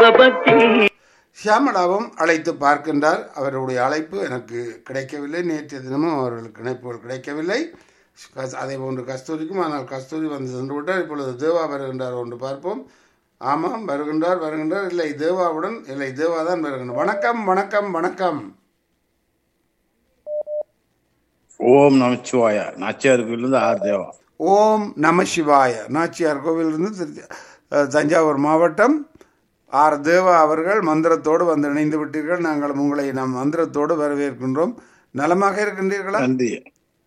சிவபக்தி ஷியாமளாவும் அழைத்து பார்க்கின்றார் அவருடைய அழைப்பு எனக்கு கிடைக்கவில்லை நேற்றைய தினமும் அவர்களுக்கு இணைப்புகள் கிடைக்கவில்லை கஸ்- அதே போன்று கஸ்தூரிக்கும் ஆனால் கஸ்தூரி வந்து சென்று விட்டார் இப்பொழுது தேவா வருகின்றார் ஒன்று பார்ப்போம் ஆமாம் வருகின்றார் வருகின்றார் இல்லை தேவாவுடன் இல்லை தேவா தான் வருகின்றார் வணக்கம் வணக்கம் வணக்கம் ஓம் நமச்சிவாய நாச்சியார் கோயிலிருந்து ஆர் தேவா ஓம் நம சிவாய நாச்சியார் கோவிலிருந்து திரு- அஹ், தஞ்சாவூர் மாவட்டம் ஆர் தேவா அவர்கள் மந்திரத்தோடு வந்து இணைந்து விட்டீர்கள் நாங்கள் உங்களை நம் மந்திரத்தோடு வரவேற்கின்றோம் நலமாக இருக்கின்றீர்களா நன்றி